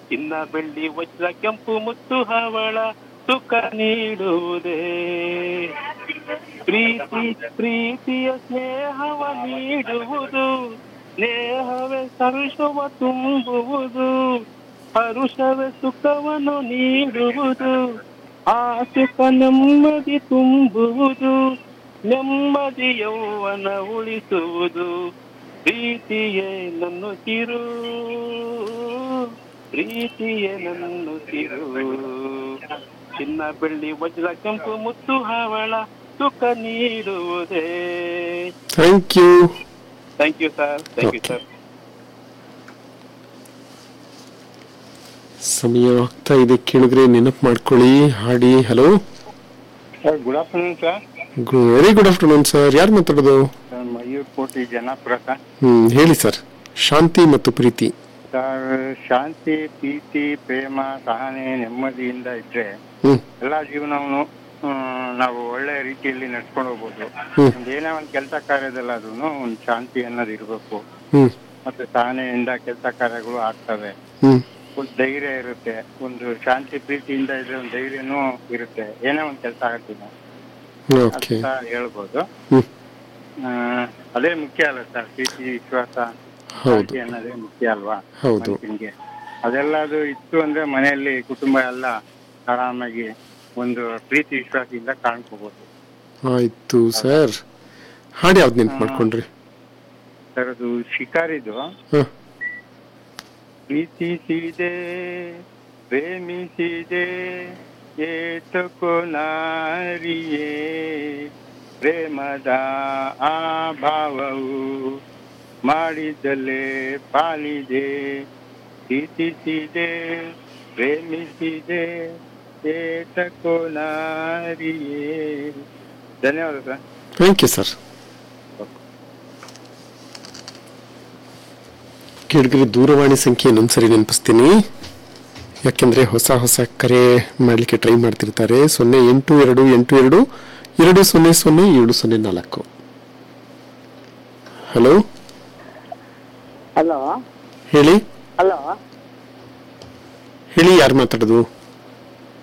ಚಿನ್ನ ಬೆಳ್ಳಿ ವಜ್ರ ಕೆಂಪು ಮುತ್ತು ಹವಳ ಸುಖ ನೀಡುವುದೇ ಪ್ರೀತಿ ಪ್ರೀತಿಯ ಸ್ನೇಹವ ನೀಡುವುದು ಸ್ನೇಹವೇ ಹರುಷವ ತುಂಬುವುದು ಹರುಷವೇ ಸುಖವನ್ನು ನೀಡುವುದು ಆ ಸುಖ ನೆಮ್ಮದಿ ತುಂಬುವುದು ನೆಮ್ಮದಿ ಯೌವನ ಉಳಿಸುವುದು ಪ್ರೀತಿಯೇ ನನ್ನುಸಿರು ಪ್ರೀತಿಯೇ ನನ್ನುಸಿರು ಚಿನ್ನ ಬೆಳ್ಳಿ ವಜ್ರ ಕೆಂಪು ಮುತ್ತು ಹವಳ ಸುಖ ನೀಡುವುದೇ thank you thank you sir thank you Okay. Sir ಸಮಯ ಆಗ್ತಾ ಇದೆ ಕೇಳಿದ್ರೆ ನೆನಪು ಮಾಡ್ಕೊಳ್ಳಿ ಹಾಡಿ hello sir good afternoon sir very good afternoon sir ಯಾರು ಮಾತಾಡೋದು ಸರ್ ಮಯೂರ್ ಕೋಟಿ ಜನಾಪುರ ಸರ್ ಹ್ಮ್ ಹೇಳಿ ಸರ್ ಶಾಂತಿ ಮತ್ತು ಪ್ರೀತಿ ಸರ್ ಶಾಂತಿ ಪ್ರೀತಿ ಪ್ರೇಮ ಸಹನೆ ನೆಮ್ಮದಿಯಿಂದ ಇದ್ರೆ ಹ್ಮ್ ಎಲ್ಲ ಜೀವನವನ್ನು ನಾವು ಒಳ್ಳೆ ರೀತಿಯಲ್ಲಿ ನಡ್ಸ್ಕೊಂಡು ಹೋಗ್ಬೋದು ಹ್ಮ್. ಒಂದ್ ಏನೇ ಒಂದು ಕೆಲಸ ಕಾರ್ಯದಲ್ಲಾದ್ರೂ ಒಂದು ಶಾಂತಿ ಅನ್ನೋದು ಇರಬೇಕು ಹ್ಮ್ ಮತ್ತೆ ಸಹನೆಯಿಂದ ಕೆಲಸ ಕಾರ್ಯಗಳು ಆಗ್ತವೆ ಹ್ಮ್ ಒಂದು ಧೈರ್ಯ ಇರುತ್ತೆ ಒಂದು ಶಾಂತಿ ಪ್ರೀತಿಯಿಂದ ಇದ್ರೆ ಒಂದು ಧೈರ್ಯನೂ ಇರುತ್ತೆ ಏನೇ ಒಂದು ಕೆಲಸ ಆಗ್ತೀನಿ ಓಕೆ ಅಂತ ಹೇಳ್ಬೋದು ಹ್ಮ್ ಆ, ಅದೇ ಮುಖ್ಯ ಅಲ್ಲ ಸರ್ ಪ್ರೀತಿ ವಿಶ್ವಾಸ ಹೌದು ಶಾಂತಿ ಅನ್ನೋದೇ ಮುಖ್ಯ ಅಲ್ವಾ ಹೌದು ಮನುಷ್ಯನಿಗೆ ಅದೆಲ್ಲ ಅದು ಇತ್ತು ಅಂದ್ರೆ ಮನೆಯಲ್ಲಿ ಕುಟುಂಬ ಎಲ್ಲ ಆರಾಮಾಗಿ ಒಂದು ಪ್ರೀತಿ ವಿಶ್ವಾಸದಿಂದ ಕಾಣ್ಕೋಬಹುದು ಆಯ್ತು ಸರ್ ಹಾಡು ಯಾವ್ದು ನೆನ್ಪು ಮಾಡ್ಕೊಂಡ್ರಿ ಸರ್ ಅದು ಶಿಕಾರಿದು ಹ ಪ್ರೀತಿಸಿದೆ ಪ್ರೇಮಿಸಿದೆ ಏತಕೋ ನಾರಿಯೇ ಪ್ರೇಮದ ಆ ಭಾವವು ಮಾಡಿದಲೇ ಪಾಲಿದೆ ಪ್ರೀತಿಸಿದೆ ಪ್ರೇಮಿಸಿದೆ ಏತಕೋ ನಾರಿಯೇ ಧನ್ಯವಾದ ಸರ್ ಥ್ಯಾಂಕ್ ಯು ಸರ್ ಕೇಳಿದ್ರೆ ದೂರವಾಣಿ ಸಂಖ್ಯೆ ಇನ್ನೊಂದ್ಸರಿ ನೆನಪಿಸ್ತೀನಿ ಯಾಕೆಂದ್ರೆ ಹೊಸ ಹೊಸ ಕರೆ ಮಾಡಲಿಕ್ಕೆ ಟ್ರೈ ಮಾಡ್ತಿರ್ತಾರೆ ಸೊನ್ನೆ ಎಂಟು ಎರಡು ಎಂಟು ಎರಡು ಎರಡು ಸೊನ್ನೆ ಸೊನ್ನೆ ಏಳು ಸೊನ್ನೆ ನಾಲ್ಕು ಹಲೋ ಹಲೋ ಹೇಳಿ ಹಲೋ ಹೇಳಿ ಯಾರು ಮಾತಾಡೋದು